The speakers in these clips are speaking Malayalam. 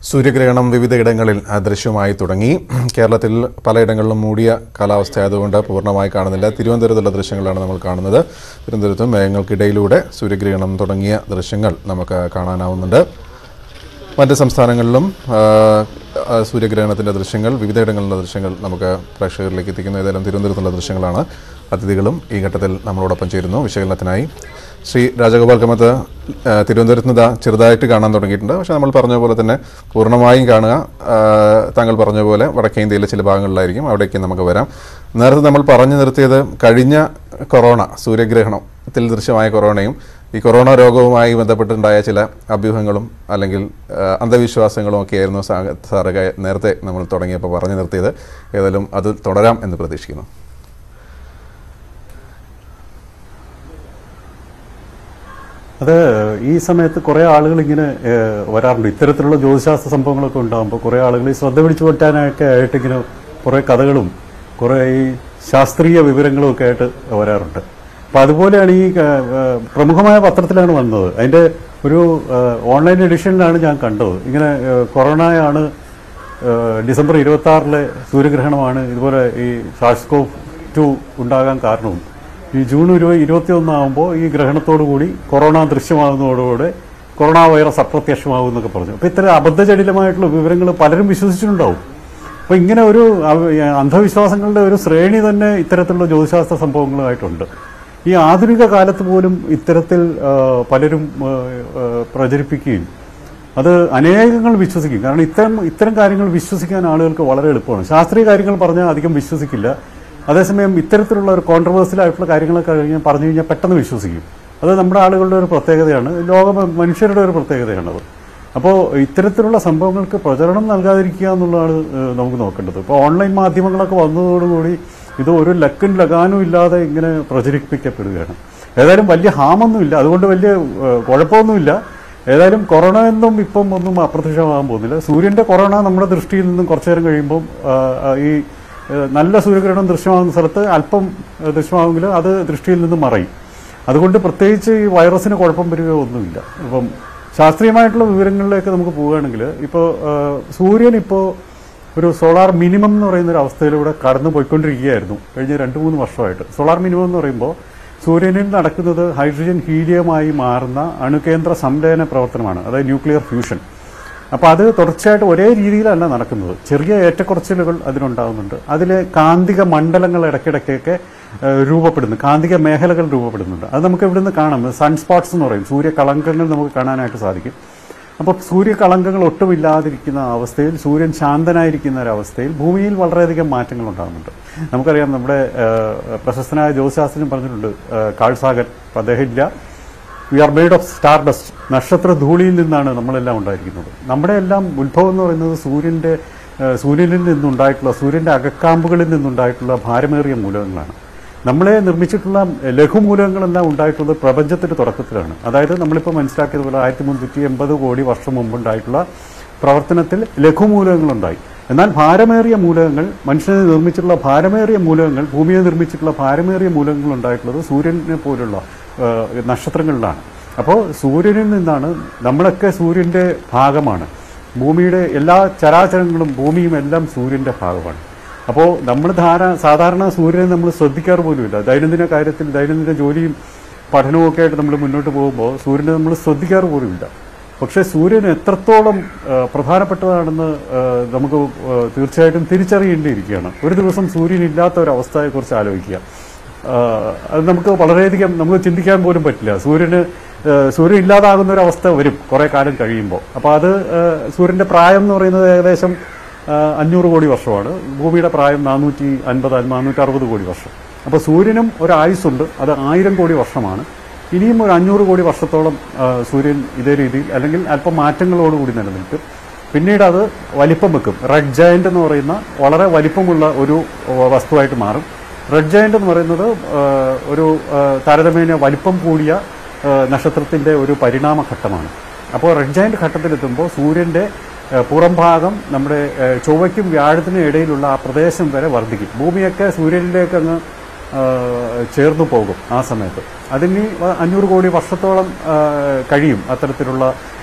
സൂര്യഗ്രഹണം വിവിധയിടങ്ങളിൽ ദൃശ്യമായി തുടങ്ങി കേരളത്തിൽ പലയിടങ്ങളിലും മൂടിയ കാലാവസ്ഥയായതുകൊണ്ട് പൂർണ്ണമായി കാണുന്നില്ല തിരുവനന്തപുരത്തുള്ള ദൃശ്യങ്ങളാണ് നമ്മൾ കാണുന്നത് തിരുവനന്തപുരത്തും മേഘങ്ങൾക്കിടയിലൂടെ സൂര്യഗ്രഹണം തുടങ്ങിയ ദൃശ്യങ്ങൾ നമുക്ക് കാണാനാവുന്നുണ്ട് മറ്റ് സംസ്ഥാനങ്ങളിലും ആ, ആ, സൂര്യഗ്രഹണത്തിൻ്റെ ദൃശ്യങ്ങൾ വിവിധയിടങ്ങളിലുള്ള ദൃശ്യങ്ങൾ നമുക്ക് പ്രേക്ഷകരിലേക്ക് എത്തിക്കുന്നു ഏതായാലും തിരുവനന്തപുരത്തുള്ള ദൃശ്യങ്ങളാണ് അതിഥികളും ഈ ഘട്ടത്തിൽ നമ്മളോടൊപ്പം ചേരുന്നു വിശകലനത്തിനായി ശ്രീ രാജഗോപാൽ കമത്ത് ആ, തിരുവനന്തപുരത്ത് നിന്ന് ഇതാ ചെറുതായിട്ട് കാണാൻ തുടങ്ങിയിട്ടുണ്ട് പക്ഷേ നമ്മൾ പറഞ്ഞ പോലെ തന്നെ പൂർണ്ണമായും കാണുക ആ, താങ്കൾ പറഞ്ഞ പോലെ വടക്കേ ഇന്ത്യയിലെ ചില ഭാഗങ്ങളിലായിരിക്കും അവിടേക്ക് നമുക്ക് വരാം നേരത്തെ നമ്മൾ പറഞ്ഞു നിർത്തിയത് കഴിഞ്ഞ കൊറോണ സൂര്യഗ്രഹണത്തിൽ ദൃശ്യമായ കൊറോണയും ഈ കൊറോണ രോഗവുമായി ബന്ധപ്പെട്ടുണ്ടായ ചില അഭ്യൂഹങ്ങളും അല്ലെങ്കിൽ ആ, അന്ധവിശ്വാസങ്ങളും ഒക്കെ ആയിരുന്നു സാ- സാറ് ക- നേരത്തെ നമ്മൾ തുടങ്ങിയപ്പോൾ പറഞ്ഞു നിർത്തിയത് ഏതായാലും അത് തുടരാം എന്ന് പ്രതീക്ഷിക്കുന്നു അത് ഈ സമയത്ത് കുറെ ആളുകൾ ഇങ്ങനെ ഏഹ്, വരാറുണ്ട് ഇത്തരത്തിലുള്ള ജ്യോതിശാസ്ത്ര സംഭവങ്ങളൊക്കെ ഉണ്ടാകുമ്പോൾ കുറെ ആളുകൾ ഈ ശ്രദ്ധ പിടിച്ചു പറ്റാനൊക്കെ ആയിട്ട് ഇങ്ങനെ കുറെ കഥകളും കുറെ ഈ ശാസ്ത്രീയ വിവരങ്ങളും ഒക്കെ ആയിട്ട് വരാറുണ്ട് അപ്പൊ അതുപോലെയാണ് ഈ ഏഹ്, ഏഹ്, പ്രമുഖമായ പത്രത്തിലാണ് വന്നത് അതിന്റെ ഒരു ഏഹ്, ഓൺലൈൻ എഡിഷനിലാണ് ഞാൻ കണ്ടത് ഇങ്ങനെ ഏഹ്, കൊറോണയാണ് ഏഹ്, ഡിസംബർ ഇരുപത്തി ആറിലെ സൂര്യഗ്രഹണമാണ് ഇതുപോലെ ഈ സാർസ്കോവ് ടു ഉണ്ടാകാൻ കാരണവും ഈ ജൂൺ ഇരുപത് ഇരുപത്തി ഒന്നാകുമ്പോൾ ഈ ഗ്രഹണത്തോടു കൂടി കൊറോണ ദൃശ്യമാകുന്നതോടുകൂടെ കൊറോണ വൈറസ് അപ്രത്യക്ഷമാകും എന്നൊക്കെ പറഞ്ഞു അപ്പോൾ ഇത്തരം അബദ്ധജടിലമായിട്ടുള്ള വിവരങ്ങൾ പലരും വിശ്വസിച്ചിട്ടുണ്ടാവും അപ്പോൾ ഇങ്ങനെ ഒരു അവ- അന്ധവിശ്വാസങ്ങളുടെ ഒരു ശ്രേണി തന്നെ ഇത്തരത്തിലുള്ള ജ്യോതിശാസ്ത്ര സംഭവങ്ങളുമായിട്ടുണ്ട് ഈ ആധുനിക കാലത്ത് പോലും ഇത്തരത്തിൽ ആ, പലരും ആ, ആ, പ്രചരിപ്പിക്കുകയും അത് അനേകങ്ങൾ വിശ്വസിക്കും കാരണം ഇത്തരം ഇത്തരം കാര്യങ്ങൾ വിശ്വസിക്കാൻ ആളുകൾക്ക് വളരെ എളുപ്പമാണ് ശാസ്ത്രീയ കാര്യങ്ങൾ പറഞ്ഞാൽ അധികം വിശ്വസിക്കില്ല അതേസമയം ഇത്തരത്തിലുള്ള ഒരു കോൺട്രവേഴ്സ്യൽ ആയിട്ടുള്ള കാര്യങ്ങളൊക്കെ കഴിഞ്ഞാൽ പറഞ്ഞു കഴിഞ്ഞാൽ പെട്ടെന്ന് വിശ്വസിക്കും അത് നമ്മുടെ ആളുകളുടെ ഒരു പ്രത്യേകതയാണ് ലോക മനുഷ്യരുടെ ഒരു പ്രത്യേകതയാണത് അപ്പോൾ ഇത്തരത്തിലുള്ള സംഭവങ്ങൾക്ക് പ്രചരണം നൽകാതിരിക്കുക എന്നുള്ളതാണ് ഏഹ്, നമുക്ക് നോക്കേണ്ടത് ഇപ്പോൾ ഓൺലൈൻ മാധ്യമങ്ങളൊക്കെ വന്നതോടുകൂടി ഇത് ഒരു ലക്കും ലഗാനും ഇല്ലാതെ ഇങ്ങനെ പ്രചരിപ്പിക്കപ്പെടുകയാണ് ഏതായാലും വലിയ ഹാമൊന്നുമില്ല അതുകൊണ്ട് വലിയ ഏഹ്, കുഴപ്പമൊന്നുമില്ല ഏതായാലും കൊറോണ എന്നും ഇപ്പം ഒന്നും അപ്രത്യക്ഷമാകാൻ പോകുന്നില്ല സൂര്യന്റെ കൊറോണ നമ്മുടെ ദൃഷ്ടിയിൽ നിന്നും കുറച്ചു നേരം കഴിയുമ്പോൾ ആ, ആ, ഈ ഏ, നല്ല സൂര്യഗ്രഹണം ദൃശ്യമാകുന്ന സ്ഥലത്ത് അല്പം ഏ, ദൃശ്യമാകുമെങ്കിൽ അത് ദൃഷ്ടിയിൽ നിന്നും മറയും അതുകൊണ്ട് പ്രത്യേകിച്ച് ഈ വൈറസിന് കുഴപ്പം വരികയോ ഒന്നുമില്ല ഇപ്പം ശാസ്ത്രീയമായിട്ടുള്ള വിവരങ്ങളിലേക്ക് നമുക്ക് പോവുകയാണെങ്കിൽ ഇപ്പോൾ സൂര്യൻ ഇപ്പോൾ ഒരു സോളാർ മിനിമം എന്ന് പറയുന്ന ഒരു അവസ്ഥയിലൂടെ കടന്നു പോയിക്കൊണ്ടിരിക്കുകയായിരുന്നു കഴിഞ്ഞ രണ്ട് മൂന്ന് വർഷമായിട്ട് സോളാർ മിനിമം എന്ന് പറയുമ്പോൾ സൂര്യനിൽ നടക്കുന്നത് ഹൈഡ്രജൻ ഹീലിയമായി മാറുന്ന അണുകേന്ദ്ര സംലയന പ്രവർത്തനമാണ് അതായത് ന്യൂക്ലിയർ ഫ്യൂഷൻ അപ്പോൾ അത് തുടർച്ചയായിട്ട് ഒരേ രീതിയിലല്ല നടക്കുന്നത് ചെറിയ ഏറ്റക്കുറച്ചിലുകൾ അതിനുണ്ടാകുന്നുണ്ട് അതിലെ കാന്തിക മണ്ഡലങ്ങൾ ഇടയ്ക്കിടയ്ക്കൊക്കെ ഏഹ്, രൂപപ്പെടുന്നു കാന്തിക മേഖലകൾ രൂപപ്പെടുന്നുണ്ട് അത് നമുക്ക് ഇവിടുന്ന് കാണാം സൺസ്പോട്ട്സ് എന്ന് പറയും സൂര്യകളങ്കങ്ങൾ നമുക്ക് കാണാനായിട്ട് സാധിക്കും അപ്പോൾ സൂര്യകളങ്കങ്ങൾ ഒട്ടുമില്ലാതിരിക്കുന്ന അവസ്ഥയിൽ സൂര്യൻ ശാന്തനായിരിക്കുന്ന ഒരവസ്ഥയിൽ ഭൂമിയിൽ വളരെയധികം മാറ്റങ്ങൾ ഉണ്ടാകുന്നുണ്ട് നമുക്കറിയാം നമ്മുടെ ഏഹ്, പ്രശസ്തനായ ജ്യോതിശാസ്ത്രജ്ഞൻ പറഞ്ഞിട്ടുണ്ട് ഏഹ്, കാൾ സാഗൻ അപ്പോൾ അദ്ദേഹം ഇല്ല we are made of star dust നക്ഷത്ര ധൂളിയിൽ നിന്നാണ് നമ്മളെല്ലാം ഉണ്ടായിരിക്കുന്നത് നമ്മുടെ എല്ലാം ഉത്ഭവം എന്ന് പറയുന്നത് സൂര്യന്റെ ഏഹ്, സൂര്യനിൽ നിന്നുണ്ടായിട്ടുള്ള സൂര്യന്റെ അകക്കാമ്പുകളിൽ നിന്നുണ്ടായിട്ടുള്ള ഭാരമേറിയ മൂലകങ്ങളാണ് നമ്മളെ നിർമ്മിച്ചിട്ടുള്ള ലഘുമൂലകങ്ങളെല്ലാം ഉണ്ടായിട്ടുള്ളത് പ്രപഞ്ചത്തിന്റെ തുടക്കത്തിലാണ് അതായത് നമ്മളിപ്പോൾ മനസ്സിലാക്കിയതുപോലെ ആയിരത്തി മുന്നൂറ്റി എൺപത് കോടി വർഷം മുമ്പുണ്ടായിട്ടുള്ള പ്രവർത്തനത്തിൽ ലഘുമൂലകങ്ങളുണ്ടായി എന്നാൽ ഭാരമേറിയ മൂലകങ്ങൾ മനുഷ്യനെ നിർമ്മിച്ചിട്ടുള്ള ഭാരമേറിയ മൂലകങ്ങൾ ഭൂമിയെ നിർമ്മിച്ചിട്ടുള്ള ഭാരമേറിയ മൂലകങ്ങൾ ഉണ്ടായിട്ടുള്ളത് സൂര്യനെ പോലുള്ള ആ, നക്ഷത്രങ്ങളിലാണ് അപ്പോൾ സൂര്യനിൽ നിന്നാണ് നമ്മളൊക്കെ സൂര്യന്റെ ഭാഗമാണ് ഭൂമിയുടെ എല്ലാ ചരാചരങ്ങളും ഭൂമിയും എല്ലാം സൂര്യന്റെ ഭാഗമാണ് അപ്പോൾ നമ്മൾ ധാര സാധാരണ സൂര്യനെ നമ്മൾ ശ്രദ്ധിക്കാറ് പോലുമില്ല ദൈനംദിന കാര്യത്തിൽ ദൈനംദിന ജോലിയും പഠനവും ഒക്കെ ആയിട്ട് നമ്മൾ മുന്നോട്ട് പോകുമ്പോൾ സൂര്യനെ നമ്മൾ ശ്രദ്ധിക്കാറ് പോലുമില്ല പക്ഷേ സൂര്യൻ എത്രത്തോളം ആ, പ്രധാനപ്പെട്ടതാണെന്ന് ആ, നമുക്ക് ആ, തീർച്ചയായിട്ടും തിരിച്ചറിയേണ്ടിയിരിക്കുകയാണ് ഒരു ദിവസം സൂര്യൻ ഇല്ലാത്ത ഒരു അവസ്ഥയെക്കുറിച്ച് ആലോചിക്കുക ആ, അത് നമുക്ക് വളരെയധികം നമുക്ക് ചിന്തിക്കാൻ പോലും പറ്റില്ല സൂര്യന് ആ, സൂര്യൻ ഇല്ലാതാകുന്ന ഒരു അവസ്ഥ വരും കുറെ കാലം കഴിയുമ്പോൾ അപ്പോൾ അത് ആ, സൂര്യന്റെ പ്രായം എന്ന് പറയുന്നത് ഏകദേശം ആ, അഞ്ഞൂറ് കോടി വർഷമാണ് ഭൂമിയുടെ പ്രായം നാനൂറ്റി അൻപത് നാനൂറ്റി അറുപത് കോടി വർഷം അപ്പോൾ സൂര്യനും ഒരു ആയുസ്സുണ്ട് അത് ആയിരം കോടി വർഷമാണ് ഇനിയും ഒരു അഞ്ഞൂറ് കോടി വർഷത്തോളം ആ, സൂര്യൻ ഇതേ രീതിയിൽ അല്ലെങ്കിൽ അല്പം മാറ്റങ്ങളോടുകൂടി നിലനിൽക്കും പിന്നീട് അത് വലിപ്പം വെക്കും റെഡ് ജയന്റ് എന്ന് പറയുന്ന വളരെ വലിപ്പമുള്ള ഒരു ആ, വസ്തുവായിട്ട് മാറും റെഡ് ജയന്റ് എന്ന് പറയുന്നത് ആ, ഒരു ആ, താരതമ്യേന വലിപ്പം കൂടിയ ആ, നക്ഷത്രത്തിന്റെ ഒരു പരിണാമ ഘട്ടമാണ് അപ്പോൾ റെഡ് ജയന്റ് ഘട്ടത്തിലെത്തുമ്പോൾ സൂര്യന്റെ ആ, പുറം ഭാഗം നമ്മുടെ ആ, ചൊവ്വയ്ക്കും വ്യാഴത്തിനും ഇടയിലുള്ള ആ പ്രദേശം വരെ വർദ്ധിക്കും ഭൂമിയൊക്കെ സൂര്യനിലേക്ക് അങ്ങ് ആ, ചേർന്നു പോകും ആ സമയത്ത് അതിന് അഞ്ഞൂറ് കോടി വർഷത്തോളം ആ, കഴിയും അത്തരത്തിലുള്ള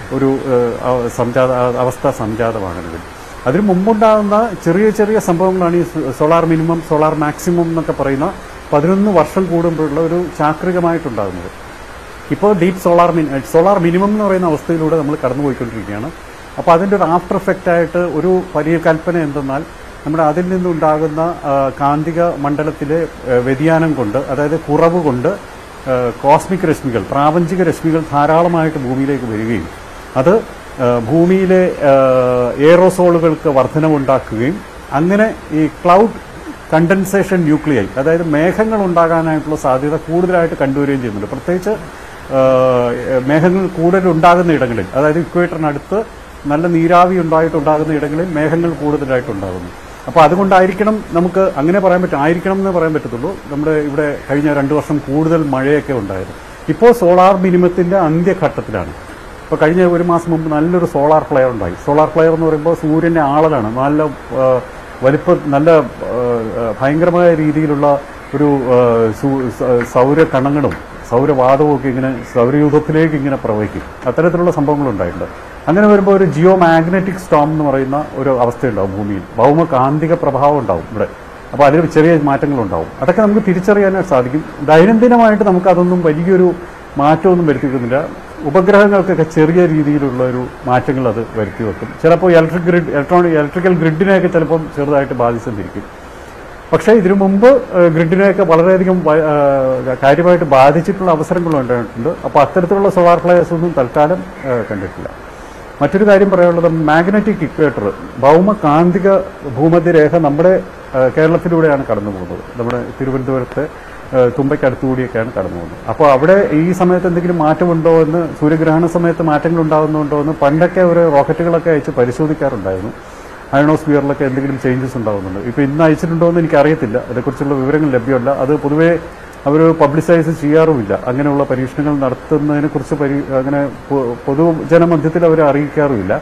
ഒരു ഏഹ്, അവ- സംജാത അവസ്ഥ സംജാതമാകുന്നത് അതിന് മുമ്പുണ്ടാകുന്ന ചെറിയ ചെറിയ സംഭവങ്ങളാണ് ഈ സോളാർ മിനിമം സോളാർ മാക്സിമം എന്നൊക്കെ പറയുന്ന പതിനൊന്ന് വർഷം കൂടുമ്പോഴുള്ള ഒരു ചാക്രികമായിട്ടുണ്ടാകുന്നത് ഇപ്പോൾ deep solar mini solar minimum എന്ന് പറയുന്ന അവസ്ഥയിലൂടെ നമ്മൾ കടന്നുപോയിക്കൊണ്ടിരിക്കുകയാണ് അപ്പോൾ അതിൻ്റെ ഒരു ആഫ്റ്റർ എഫക്റ്റ് ആയിട്ട് ഒരു പരികൽപ്പന എന്തെന്നാൽ നമ്മുടെ അതിൽ നിന്നുണ്ടാകുന്ന ആ, കാന്തിക മണ്ഡലത്തിലെ ആ, വ്യതിയാനം കൊണ്ട് അതായത് കുറവ് കൊണ്ട് ആ, കോസ്മിക് രശ്മികൾ പ്രാപഞ്ചിക രശ്മികൾ ധാരാളമായിട്ട് ഭൂമിയിലേക്ക് വരികയും അത് ആ, ഭൂമിയിലെ ആ, എയറോസോളുകൾക്ക് വർധനവുണ്ടാക്കുകയും അങ്ങനെ ഈ ക്ലൗഡ് കണ്ടൻസേഷൻ ന്യൂക്ലിയൈ അതായത് മേഘങ്ങൾ ഉണ്ടാകാനായിട്ടുള്ള സാധ്യത കൂടുതലായിട്ട് കണ്ടുവരികയും ചെയ്യുന്നുണ്ട് പ്രത്യേകിച്ച് ആ, മേഘങ്ങൾ കൂടുതൽ ഉണ്ടാകുന്ന ഇടങ്ങളിൽ അതായത് ഇക്വേറ്ററിനടുത്ത് നല്ല നീരാവി ഉണ്ടായിട്ടുണ്ടാകുന്ന ഇടങ്ങളിൽ മേഘങ്ങൾ കൂടുതലായിട്ട് ഉണ്ടാകുന്നു അപ്പോൾ അതുകൊണ്ടായിരിക്കണം നമുക്ക് അങ്ങനെ പറയാൻ പറ്റും ആയിരിക്കണം എന്ന് പറയാൻ പറ്റത്തുള്ളൂ നമ്മുടെ ഇവിടെ കഴിഞ്ഞ രണ്ട് വർഷം കൂടുതൽ മഴയൊക്കെ ഉണ്ടായത് ഇപ്പോൾ സോളാർ മിനിമത്തിന്റെ അന്ത്യഘട്ടത്തിലാണ് ഇപ്പോൾ കഴിഞ്ഞ ഒരു മാസം മുമ്പ് നല്ലൊരു സോളാർ ഫ്ലെയർ ഉണ്ടായി സോളാർ ഫ്ലെയർ എന്ന് പറയുമ്പോൾ സൂര്യന്റെ ആളലാണ് നല്ല ആ, വലിപ്പ നല്ല ആ, ആ, ഭയങ്കരമായ രീതിയിലുള്ള ഒരു ആ, സു- സ- സൗര കണങ്ങളും സൗരവാതവും ഒക്കെ ഇങ്ങനെ സൗരയൂഥത്തിലേക്ക് ഇങ്ങനെ പ്രവഹിക്കും അത്തരത്തിലുള്ള സംഭവങ്ങൾ ഉണ്ടായിട്ടുണ്ട് അങ്ങനെ വരുമ്പോൾ ഒരു ജിയോ മാഗ്നറ്റിക് സ്റ്റോം എന്ന് പറയുന്ന ഒരു അവസ്ഥയുണ്ടാവും ഭൂമിയിൽ ഭൗമ കാന്തിക പ്രഭാവം ഉണ്ടാവും ഇവിടെ അപ്പോൾ അതിൽ ചെറിയ മാറ്റങ്ങളുണ്ടാവും അതൊക്കെ നമുക്ക് തിരിച്ചറിയാനായിട്ട് സാധിക്കും ദൈനംദിനമായിട്ട് നമുക്ക് അതൊന്നും വലിയൊരു മാറ്റമൊന്നും വരുത്തിക്കുന്നില്ല ഉപഗ്രഹങ്ങൾക്കൊക്കെ ചെറിയ രീതിയിലുള്ള ഒരു മാറ്റങ്ങൾ അത് വരുത്തി വെക്കും ചിലപ്പോൾ ഇലക്ട്രിക് ഗ്രിഡ് ഇലക്ട്രോണിക് ഇലക്ട്രിക്കൽ ഗ്രിഡിനെയൊക്കെ ചിലപ്പം ചെറുതായിട്ട് ബാധിച്ചെന്നിരിക്കും പക്ഷേ ഇതിനു മുമ്പ് ഏഹ്, ഗ്രിഡിനെയൊക്കെ വളരെയധികം വ- ഏഹ്, കാര്യമായിട്ട് ബാധിച്ചിട്ടുള്ള അവസരങ്ങളും ഉണ്ടായിട്ടുണ്ട് അപ്പോൾ അത്തരത്തിലുള്ള സോളാർ ഫ്ലയേഴ്സ് ഒന്നും തൽക്കാലം ഏഹ്, കണ്ടിട്ടില്ല മറ്റൊരു കാര്യം പറയാനുള്ളത് മാഗ്നറ്റിക് ഇക്വേറ്റർ ഭൗമ കാന്തിക ഭൂമധ്യരേഖ നമ്മുടെ ഏഹ്, കേരളത്തിലൂടെയാണ് കടന്നു പോകുന്നത് നമ്മുടെ തിരുവനന്തപുരത്തെ ഏഹ്, തുമ്പയ്ക്കടുത്തുകൂടിയൊക്കെയാണ് കടന്നു പോകുന്നത് അപ്പോൾ അവിടെ ഈ സമയത്ത് എന്തെങ്കിലും മാറ്റമുണ്ടോ എന്ന് സൂര്യഗ്രഹണ സമയത്ത് മാറ്റങ്ങൾ ഉണ്ടാകുന്നുണ്ടോ എന്ന് പണ്ടൊക്കെ ഒരു റോക്കറ്റുകളൊക്കെ അയച്ച് പരിശോധിക്കാറുണ്ടായിരുന്നു അയണോസ്ഫിയറിലൊക്കെ എന്തെങ്കിലും ചേഞ്ചസ് ഉണ്ടാകുന്നുണ്ട് ഇപ്പോൾ ഇന്ന് അയച്ചിട്ടുണ്ടോ എന്ന് എനിക്കറിയത്തില്ല അതേക്കുറിച്ചുള്ള വിവരങ്ങൾ ലഭ്യമല്ല അത് പൊതുവേ അവർ പബ്ലിസൈസ് ചെയ്യാറുമില്ല അങ്ങനെയുള്ള പരീക്ഷണങ്ങൾ നടത്തുന്നതിനെക്കുറിച്ച് പരി അങ്ങനെ പൊ- പൊതുജനമധ്യത്തിൽ അവർ അറിയിക്കാറുമില്ല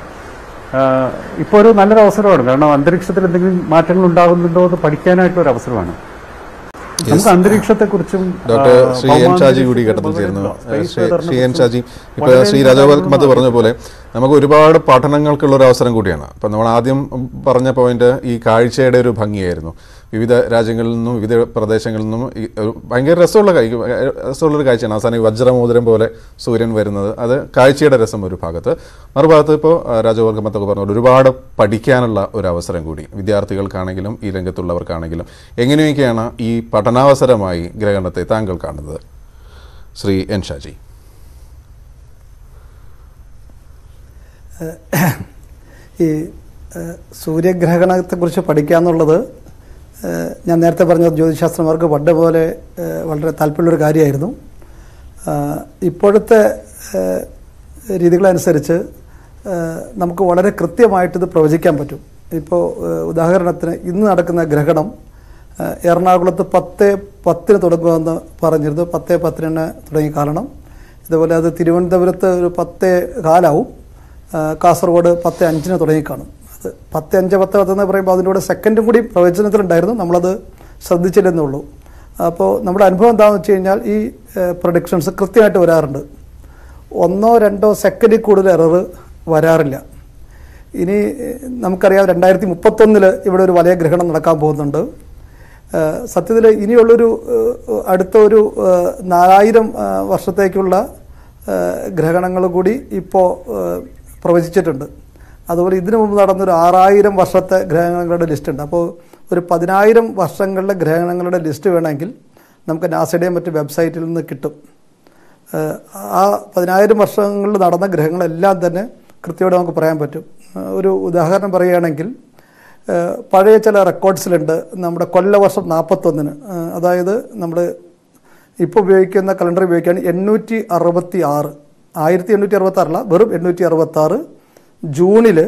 ഇപ്പോൾ ഒരു നല്ലൊരു അവസരമാണ് കാരണം അന്തരീക്ഷത്തിൽ എന്തെങ്കിലും മാറ്റങ്ങൾ ഉണ്ടാകുന്നുണ്ടോ എന്ന് പഠിക്കാനായിട്ടുള്ള ഒരു അവസരമാണ് നമുക്ക് അന്തരീക്ഷത്തെക്കുറിച്ചും ഡോക്ടർ ആ, ശ്രീ എൻ ഷാജി കൂടി ഭൗമാന്തരീക്ഷത്തെ ഘട്ടത്തിൽ ചേരുന്നു space ശ്രീ- weather നെ ശ്രീ എൻ കുറിച്ചും ഷാജി ഇപ്പൊ വളരെ ശ്രീ നല്ല രാജഗോപാൽ കാര്യങ്ങളാണ്. മത് പറഞ്ഞ പോലെ നമുക്ക് ഒരുപാട് പഠനങ്ങൾക്കുള്ള ഒരു അവസരം കൂടിയാണ് അപ്പം നമ്മൾ ആദ്യം പറഞ്ഞ പോയിന്റ് ഈ കാഴ്ചയുടെ ഒരു ഭംഗിയായിരുന്നു വിവിധ രാജ്യങ്ങളിൽ നിന്നും വിവിധ പ്രദേശങ്ങളിൽ നിന്നും ഈ ഒരു ഭയങ്കര രസമുള്ള കാഴ്ച രസമുള്ളൊരു കാഴ്ചയാണ് അവസാനം ഈ വജ്രമോതിരം പോലെ സൂര്യൻ വരുന്നത് അത് കാഴ്ചയുടെ രസം ഒരു ഭാഗത്ത് മറുഭാഗത്ത് ഇപ്പോൾ രാജവർഗമത്തൊക്കെ പറഞ്ഞ പോലെ ഒരുപാട് പഠിക്കാനുള്ള ഒരു അവസരം കൂടി വിദ്യാർത്ഥികൾക്കാണെങ്കിലും ഈ രംഗത്തുള്ളവർക്കാണെങ്കിലും എങ്ങനെയൊക്കെയാണ് ഈ പഠനാവസരമായി ഗ്രഹണത്തെ താങ്കൾ കാണുന്നത് ശ്രീ എൻ ഷാജി ഈ ഏഹ്, സൂര്യഗ്രഹണത്തെക്കുറിച്ച് പഠിക്കുക എന്നുള്ളത് ഏഹ്, ഞാൻ നേരത്തെ പറഞ്ഞ ജ്യോതിശാസ്ത്രമാർക്ക് പണ്ട് പോലെ ഏഹ്, വളരെ താല്പര്യമുള്ളൊരു കാര്യമായിരുന്നു ആഹ്, ഇപ്പോഴത്തെ ഏഹ്, രീതികളനുസരിച്ച് ഏഹ്, നമുക്ക് വളരെ കൃത്യമായിട്ട് ഇത് പ്രവചിക്കാൻ പറ്റും ഇപ്പോൾ ഏഹ്, ഉദാഹരണത്തിന് ഇന്ന് നടക്കുന്ന ഗ്രഹണം ഏഹ്, എറണാകുളത്ത് പത്ത് പത്തിന് തുടങ്ങുമെന്ന് പറഞ്ഞിരുന്നു പത്ത് പത്തിന് തുടങ്ങി കാരണം ഇതുപോലെ അത് തിരുവനന്തപുരത്ത് ഒരു പത്ത് കാലാവും ആ, കാസർഗോഡ് പത്ത് അഞ്ചിന് തുടങ്ങിക്കാണും അത് പത്ത് അഞ്ച് പത്ത് പത്ത് എന്ന് പറയുമ്പോൾ അതിൻ്റെ കൂടെ സെക്കൻഡും കൂടി പ്രവചനത്തിലുണ്ടായിരുന്നു നമ്മളത് ശ്രദ്ധിച്ചില്ലെന്നുള്ളൂ അപ്പോൾ നമ്മുടെ അനുഭവം എന്താണെന്ന് വെച്ച് കഴിഞ്ഞാൽ ഈ പ്രൊഡിക്ഷൻസ് കൃത്യമായിട്ട് വരാറുണ്ട് ഒന്നോ രണ്ടോ സെക്കൻഡിൽ കൂടുതൽ എറർ വരാറില്ല ഇനി നമുക്കറിയാം രണ്ടായിരത്തി മുപ്പത്തൊന്നില് ഇവിടെ ഒരു വലിയ ഗ്രഹണം നടക്കാൻ പോകുന്നുണ്ട് സത്യത്തിൽ ഇനിയുള്ളൊരു ഏഹ്, അടുത്ത ഒരു ഏഹ്, നാലായിരം ഏഹ്, വർഷത്തേക്കുള്ള ഗ്രഹണങ്ങൾ കൂടി ഇപ്പോൾ പ്രവചിച്ചിട്ടുണ്ട് അതുപോലെ ഇതിനു മുമ്പ് നടന്നൊരു ആറായിരം വർഷത്തെ ഗ്രഹണങ്ങളുടെ ലിസ്റ്റ് ഉണ്ട് അപ്പോൾ ഒരു പതിനായിരം വർഷങ്ങളിലെ ഗ്രഹണങ്ങളുടെ ലിസ്റ്റ് വേണമെങ്കിൽ നമുക്ക് നാസയുടെയും മറ്റ് വെബ്സൈറ്റിൽ നിന്ന് കിട്ടും ഏഹ് ആ പതിനായിരം വർഷങ്ങളിൽ നടന്ന ഗ്രഹങ്ങളെല്ലാം തന്നെ കൃത്യമായിട്ട് നമുക്ക് പറയാൻ പറ്റും ഏഹ് ഒരു ഉദാഹരണം പറയുകയാണെങ്കിൽ ഏഹ് പഴയ ചില റെക്കോർഡ്സിലുണ്ട് നമ്മുടെ കൊല്ലവർഷം നാൽപ്പത്തൊന്നിന് ഏഹ് അതായത് നമ്മൾ ഇപ്പോൾ ഉപയോഗിക്കുന്ന കലണ്ടർ ഉപയോഗിക്കുകയാണ് എണ്ണൂറ്റി അറുപത്തി ആറ് ആയിരത്തി എണ്ണൂറ്റി അറുപത്തി ആറല്ല വെറും എണ്ണൂറ്റി അറുപത്തി ആറ് ജൂണിൽ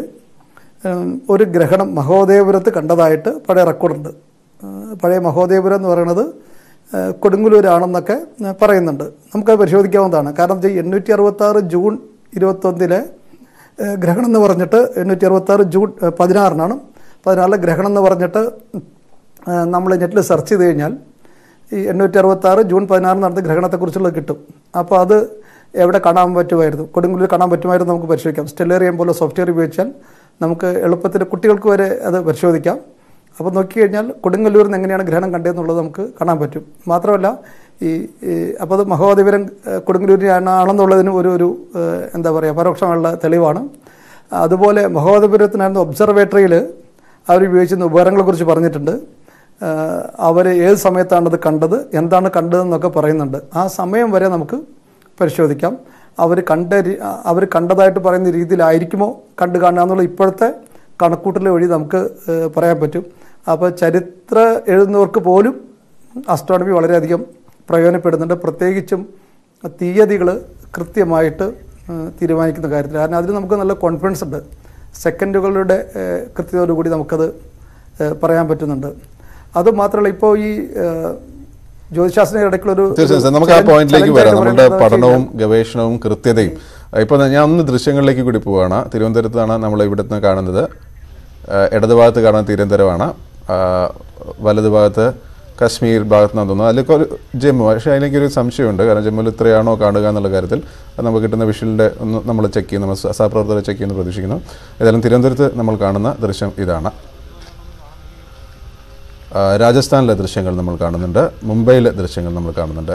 ഒരു ഗ്രഹണം മഹോദയപുരത്ത് കണ്ടതായിട്ട് പഴയ റെക്കോർഡുണ്ട് ഏഹ് പഴയ മഹോദയപുരം എന്ന് പറയുന്നത് ഏഹ് കൊടുങ്ങല്ലൂരാണെന്നൊക്കെ ഏഹ് പറയുന്നുണ്ട് നമുക്കത് പരിശോധിക്കാവുന്നതാണ് കാരണം വെച്ചാൽ എണ്ണൂറ്റി അറുപത്തി ആറ് ജൂൺ ഇരുപത്തൊന്നിലെ ഏഹ് ഗ്രഹണം എന്ന് പറഞ്ഞിട്ട് എണ്ണൂറ്റി അറുപത്തി ആറ് ജൂൺ ഏഹ് പതിനാറിനാണ് പതിനാറിലെ ഗ്രഹണം എന്ന് പറഞ്ഞിട്ട് ഏഹ് നമ്മൾ നെറ്റിൽ സെർച്ച് ചെയ്ത് കഴിഞ്ഞാൽ ഈ എണ്ണൂറ്റി അറുപത്തി ആറ് ജൂൺ പതിനാറിന് നടന്ന ഗ്രഹണത്തെക്കുറിച്ചുള്ളത് കിട്ടും അപ്പോൾ അത് എവിടെ കാണാൻ പറ്റുമായിരുന്നു കൊടുങ്ങല്ലൂർ കാണാൻ പറ്റുമായിരുന്നു നമുക്ക് പരിശോധിക്കാം സ്റ്റെല്ലേറിയം പോലെ സോഫ്റ്റ്വെയർ ഉപയോഗിച്ചാൽ നമുക്ക് എളുപ്പത്തിൽ കുട്ടികൾക്ക് വരെ അത് പരിശോധിക്കാം അപ്പോൾ നോക്കിക്കഴിഞ്ഞാൽ കൊടുങ്ങല്ലൂരിൽ നിന്ന് എങ്ങനെയാണ് ഗ്രഹണം കണ്ടതെന്നുള്ളത് നമുക്ക് കാണാൻ പറ്റും മാത്രമല്ല ഈ ഈ അപ്പോൾ അത് മഹോദയപുരം കൊടുങ്ങല്ലൂരിനാണ് ആണെന്നുള്ളതിന് ഒരു ഒരു ഏഹ്, എന്താ പറയുക പരോക്ഷമുള്ള തെളിവാണ് അതുപോലെ മഹോദയപുരത്തിനായിരുന്നു ഒബ്സർവേറ്ററിയിൽ അവർ ഉപയോഗിച്ചിരുന്ന ഉപകരണങ്ങളെക്കുറിച്ച് പറഞ്ഞിട്ടുണ്ട് അവർ ഏത് സമയത്താണ് അത് കണ്ടത് എന്താണ് കണ്ടതെന്നൊക്കെ പറയുന്നുണ്ട് ആ സമയം വരെ നമുക്ക് പരിശോധിക്കാം അവർ കണ്ട അവർ കണ്ടതായിട്ട് പറയുന്ന രീതിയിലായിരിക്കുമോ കണ്ടു കാണുക എന്നുള്ള ഇപ്പോഴത്തെ കണക്കൂട്ടൽ വഴി നമുക്ക് ഏഹ്, പറയാൻ പറ്റും അപ്പോൾ ചരിത്ര എഴുതുന്നവർക്ക് പോലും അസ്ട്രോണമി വളരെയധികം പ്രയോജനപ്പെടുന്നുണ്ട് പ്രത്യേകിച്ചും തീയതികൾ കൃത്യമായിട്ട് ഏഹ്, തീരുമാനിക്കുന്ന കാര്യത്തിൽ കാരണം അതിൽ നമുക്ക് നല്ല കോൺഫിഡൻസ് ഉണ്ട് സെക്കൻഡുകളുടെ ഏഹ്, കൃത്യതയോടുകൂടി നമുക്കത് ഏഹ്, പറയാൻ പറ്റുന്നുണ്ട് അതുമാത്രമല്ല ഇപ്പോൾ ഈ ഏഹ്, ജ്യോതിശാസ്ത്രത്തിന്റെ ഇടയ്ക്കുള്ളൊരു തീർച്ചയായും സാർ നമുക്ക് ആ challenge- പോയിന്റിലേക്ക് challenge വരാം ആയിട്ട് നമ്മുടെ പറയുന്നത് പഠനവും ഗവേഷണവും കൃത്യതയും ഇപ്പോൾ ഞാൻ ഒന്ന് ദൃശ്യങ്ങളിലേക്ക് കൂടി പോവുകയാണ് തിരുവനന്തപുരത്താണ് നമ്മൾ ഇവിടുന്ന് കാണുന്നത് ആ, ഇടതുഭാഗത്ത് കാണുന്ന തിരുവനന്തപുരമാണ് ആ, വലതുഭാഗത്ത് കശ്മീർ ഭാഗത്ത് നിന്നാണ് തോന്നുന്നു അതിലൊക്കെ ഒരു ജമ്മു പക്ഷേ അതിലേക്ക് ഒരു സംശയമുണ്ട് കാരണം ജമ്മുവിൽ ഇത്രയാണോ കാണുക എന്നുള്ള കാര്യത്തിൽ അത് നമുക്ക് കിട്ടുന്ന വിഷ്വലിൻ്റെ ഒന്ന് നമ്മൾ ചെക്ക് ചെയ്യുന്നു നമ്മൾ സഹപ്രവർത്തകരെ ചെക്ക് ചെയ്യുന്നു പ്രതീക്ഷിക്കുന്നു ഏതായാലും തിരുവനന്തപുരത്ത് നമ്മൾ കാണുന്ന ദൃശ്യം ഇതാണ് ആ, രാജസ്ഥാനിലെ ദൃശ്യങ്ങൾ നമ്മൾ കാണുന്നുണ്ട് മുംബൈയിലെ ദൃശ്യങ്ങൾ നമ്മൾ കാണുന്നുണ്ട്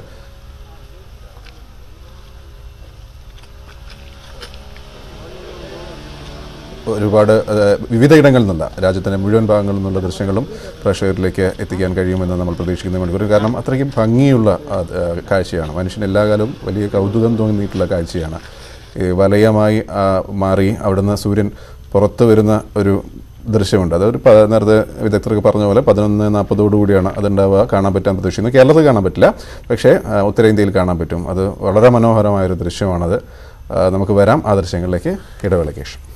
ഒരുപാട് ഏഹ്, വിവിധ ഇടങ്ങളിൽ നിന്നുള്ള രാജ്യത്തിൻ്റെ മുഴുവൻ ഭാഗങ്ങളിൽ നിന്നുള്ള ദൃശ്യങ്ങളും പ്രേക്ഷകരിലേക്ക് എത്തിക്കാൻ കഴിയുമെന്ന് നമ്മൾ പ്രതീക്ഷിക്കുന്ന മണിക്കൂർ കാരണം അത്രയ്ക്കും ഭംഗിയുള്ള ആ, ഏഹ്, കാഴ്ചയാണ് മനുഷ്യന് എല്ലാ കാലവും വലിയ കൗതുകം തോന്നിയിട്ടുള്ള കാഴ്ചയാണ് ഈ വലയമായി ആ, മാറി അവിടുന്ന് സൂര്യൻ പുറത്ത് വരുന്ന ഒരു ദൃശ്യമുണ്ട് അതൊരു പ- നേരത്തെ വിദഗ്ധർക്ക് പറഞ്ഞ പോലെ പതിനൊന്ന് നാൽപ്പതോടു കൂടിയാണ് അതുണ്ടാവുക കാണാൻ പറ്റാൻ പ്രതീക്ഷിക്കുന്നത് കേരളത്തിൽ കാണാൻ പറ്റില്ല പക്ഷേ ആ, ഉത്തരേന്ത്യയിൽ കാണാൻ പറ്റും അത് വളരെ മനോഹരമായൊരു ദൃശ്യമാണത് ആ, നമുക്ക് വരാം ആ ദൃശ്യങ്ങളിലേക്ക് ഇടവേളയ്ക്ക് ശേഷം